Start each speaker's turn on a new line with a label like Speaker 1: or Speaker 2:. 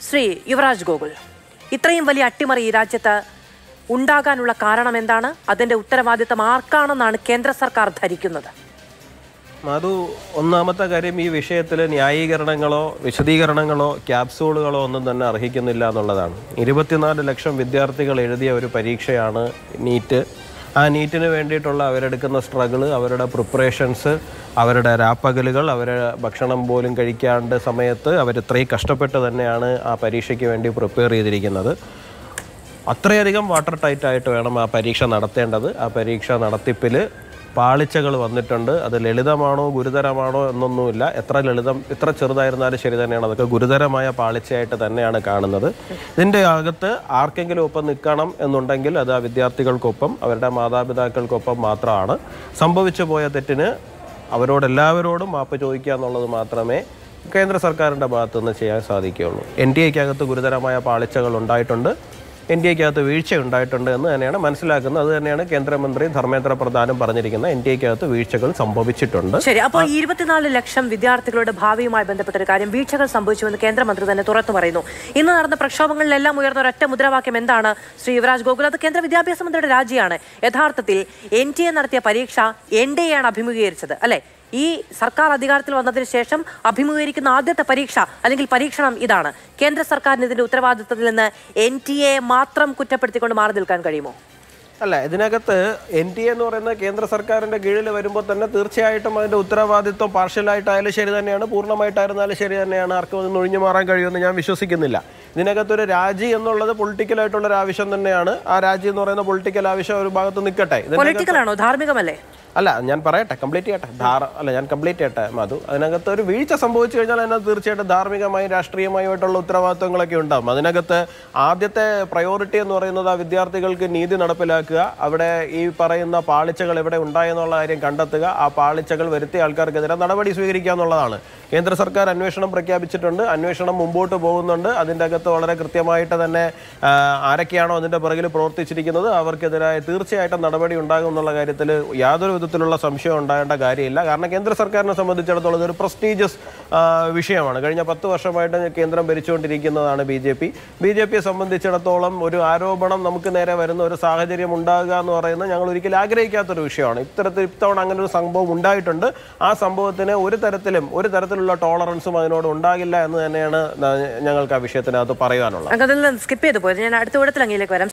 Speaker 1: ശ്രീ യുവരാജ് ഗോകുൽ ഇത്രയും വലിയ അട്ടിമറി ഈ രാജ്യത്ത് ഉണ്ടാകാനുള്ള കാരണം എന്താണ് അതിന്റെ ഉത്തരവാദിത്തം ആർക്കാണെന്നാണ് കേന്ദ്ര സർക്കാർ ധരിക്കുന്നത്
Speaker 2: അത് ഒന്നാമത്തെ കാര്യം ഈ വിഷയത്തിൽ ന്യായീകരണങ്ങളോ വിശദീകരണങ്ങളോ ക്യാപ്സൂളുകളോ ഒന്നും തന്നെ അർഹിക്കുന്നില്ല എന്നുള്ളതാണ് ഇരുപത്തിനാല് ലക്ഷം വിദ്യാർത്ഥികൾ എഴുതിയ ഒരു പരീക്ഷയാണ് നീറ്റ് ആ നീറ്റിന് വേണ്ടിയിട്ടുള്ള അവരെടുക്കുന്ന സ്ട്രഗിള് അവരുടെ പ്രിപ്പറേഷൻസ് അവരുടെ രാപ്പകലുകൾ അവരെ ഭക്ഷണം പോലും കഴിക്കാണ്ട് സമയത്ത് അവർ ഇത്രയും കഷ്ടപ്പെട്ട് തന്നെയാണ് ആ പരീക്ഷയ്ക്ക് വേണ്ടി പ്രിപ്പയർ ചെയ്തിരിക്കുന്നത് അത്രയധികം വാട്ടർ ടൈറ്റ് ആയിട്ട് വേണം ആ പരീക്ഷ നടത്തേണ്ടത് ആ പരീക്ഷ നടത്തിപ്പിൽ പാളിച്ചകൾ വന്നിട്ടുണ്ട് അത് ലളിതമാണോ ഗുരുതരമാണോ എന്നൊന്നുമില്ല എത്ര ലളിതം എത്ര ചെറുതായിരുന്നാലും ശരി തന്നെയാണ് അതൊക്കെ ഗുരുതരമായ പാളിച്ചയായിട്ട് തന്നെയാണ് കാണുന്നത് ഇതിൻ്റെ അകത്ത് ആർക്കെങ്കിലും ഒപ്പം നിൽക്കണം എന്നുണ്ടെങ്കിൽ അത് ആ വിദ്യാർത്ഥികൾക്കൊപ്പം അവരുടെ മാതാപിതാക്കൾക്കൊപ്പം മാത്രമാണ് സംഭവിച്ചു പോയ തെറ്റിന് അവരോടെല്ലാവരോടും മാപ്പ് ചോദിക്കുക എന്നുള്ളത് മാത്രമേ കേന്ദ്ര സർക്കാരിൻ്റെ ഭാഗത്തുനിന്ന് ചെയ്യാൻ സാധിക്കുകയുള്ളൂ എൻ ഡി എക്കകത്ത് ഗുരുതരമായ പാളിച്ചകൾ ഉണ്ടായിട്ടുണ്ട് എൻ ഡി എക്കകത്ത് വീഴ്ച ഉണ്ടായിട്ടുണ്ട് എന്ന് തന്നെയാണ് മനസ്സിലാക്കുന്നത് അത് തന്നെയാണ് കേന്ദ്രമന്ത്രി ധർമ്മേന്ദ്ര പ്രധാനും പറഞ്ഞിരിക്കുന്നത് എൻ ഡി എക്കകത്ത് വീഴ്ചകൾ സംഭവിച്ചിട്ടുണ്ട്
Speaker 1: ശരി അപ്പോൾ ഈ ഇരുപത്തിനാല് ലക്ഷം വിദ്യാർത്ഥികളുടെ ഭാവിയുമായി ബന്ധപ്പെട്ട ഒരു കാര്യം വീഴ്ചകൾ സംഭവിച്ചുവെന്ന് കേന്ദ്രമന്ത്രി തന്നെ തുറന്നു പറയുന്നു ഇന്ന് നടന്ന പ്രക്ഷോഭങ്ങളിലെല്ലാം ഉയർന്ന ഒരൊറ്റ മുദ്രാവാക്യം എന്താണ് ശ്രീ യുവരാജ് ഗോകുൽ അത് കേന്ദ്ര വിദ്യാഭ്യാസ മന്ത്രിയുടെ രാജിയാണ് യഥാർത്ഥത്തിൽ എൻ ടി എ നടത്തിയ പരീക്ഷ എൻ ഡി എ ആണ് അഭിമുഖീകരിച്ചത് അല്ലെ ഈ സർക്കാർ അധികാരത്തിൽ വന്നതിന് ശേഷം അഭിമുഖീകരിക്കുന്ന ആദ്യത്തെ പരീക്ഷ അല്ലെങ്കിൽ പരീക്ഷണം ഇതാണ് കേന്ദ്ര സർക്കാരിന് ഇതിന്റെ ഉത്തരവാദിത്തത്തിൽ നിന്ന് എൻ ടി എ മാത്രം കുറ്റപ്പെടുത്തിക്കൊണ്ട് മാറി നിൽക്കാൻ കഴിയുമോ
Speaker 2: അല്ല ഇതിനകത്ത് എൻ ടി എന്ന് പറയുന്ന കേന്ദ്ര സർക്കാരിന്റെ കീഴിൽ വരുമ്പോൾ തന്നെ തീർച്ചയായിട്ടും അതിന്റെ ഉത്തരവാദിത്വം പാർഷ്യലായിട്ടായാലും ശരി തന്നെയാണ് പൂർണ്ണമായിട്ടായിരുന്നാലും ശരി തന്നെയാണ് ആർക്കും അതിന് ഒഴിഞ്ഞു മാറാൻ കഴിയുമെന്ന് ഞാൻ വിശ്വസിക്കുന്നില്ല ഇതിനകത്തൊരു രാജി എന്നുള്ളത് പൊളിറ്റിക്കൽ ആയിട്ടുള്ള ഒരു ആവശ്യം തന്നെയാണ് ആ രാജി എന്ന് പറയുന്ന പൊളിറ്റിക്കൽ ആവശ്യം ഒരു ഭാഗത്ത് നിൽക്കട്ടെ ഇതിനകത്ത്
Speaker 1: പൊളിറ്റിക്കൽ ആണോ ധാർമ്മികമല്ലേ
Speaker 2: അല്ല ഞാൻ പറയട്ടെ കംപ്ലീറ്റ് ചെയ്യട്ടെ ധാര അല്ല ഞാൻ കംപ്ലീറ്റ് ചെയ്യട്ടെ മധു അതിനകത്ത് ഒരു വീഴ്ച സംഭവിച്ചു കഴിഞ്ഞാൽ അതിനകത്ത് തീർച്ചയായിട്ടും ധാർമ്മികമായും രാഷ്ട്രീയമായിട്ടുള്ള ഉത്തരവാദിത്വങ്ങളൊക്കെ ഉണ്ടാകും അതിനകത്ത് ആദ്യത്തെ പ്രയോറിറ്റി എന്ന് പറയുന്നത് ആ വിദ്യാർത്ഥികൾക്ക് നീതി നടപ്പിലാക്കുക അവിടെ ഈ പറയുന്ന പാളിച്ചകൾ എവിടെ ഉണ്ടായെന്നുള്ള കാര്യം കണ്ടെത്തുക ആ പാളിച്ചകൾ വരുത്തിയ ആൾക്കാർക്കെതിരെ നടപടി സ്വീകരിക്കുക എന്നുള്ളതാണ് കേന്ദ്ര സർക്കാർ അന്വേഷണം പ്രഖ്യാപിച്ചിട്ടുണ്ട് അന്വേഷണം മുമ്പോട്ട് പോകുന്നുണ്ട് അതിൻ്റെ അകത്ത് വളരെ കൃത്യമായിട്ട് തന്നെ ആ, ആരൊക്കെയാണോ അതിൻ്റെ പുറകിൽ പ്രവർത്തിച്ചിരിക്കുന്നത് അവർക്കെതിരായ തീർച്ചയായിട്ടും നടപടി ഉണ്ടാകും എന്നുള്ള കാര്യത്തിൽ യാതൊരു വിധത്തിലുള്ള സംശയം ഉണ്ടാകേണ്ട കാര്യമില്ല കാരണം കേന്ദ്ര സർക്കാരിനെ സംബന്ധിച്ചിടത്തോളം ഇതൊരു പ്രസ്റ്റീജിയസ് വിഷയമാണ് കഴിഞ്ഞ പത്ത് വർഷമായിട്ട് കേന്ദ്രം ഭരിച്ചുകൊണ്ടിരിക്കുന്നതാണ് B J P B J പിയെ സംബന്ധിച്ചിടത്തോളം ഒരു ആരോപണം നമുക്ക് നേരെ വരുന്ന ഒരു സാഹചര്യം ഉണ്ടാകുക എന്ന് പറയുന്നത് ഞങ്ങൾ ഒരിക്കലും ആഗ്രഹിക്കാത്തൊരു വിഷയമാണ് ഇത്തരത്തിൽ ഇത്തവണ അങ്ങനെ ഒരു സംഭവം ഉണ്ടായിട്ടുണ്ട് ആ സംഭവത്തിന് ഒരു തരത്തിലും ഒരു തരത്തിലുള്ള ടോളറൻസും അതിനോട് ഉണ്ടാകില്ല എന്ന് തന്നെയാണ് ന- ഞങ്ങൾക്ക് ആ വിഷയത്തിനകത്ത് പറയാനുള്ളത്
Speaker 1: അങ്ങ് അതിൽ നിന്ന് സ്കിപ്പ് ചെയ്തു പോയത് ഞാൻ അടുത്ത വിടത്തിൽ അങ്ങിലേക്ക് വരാം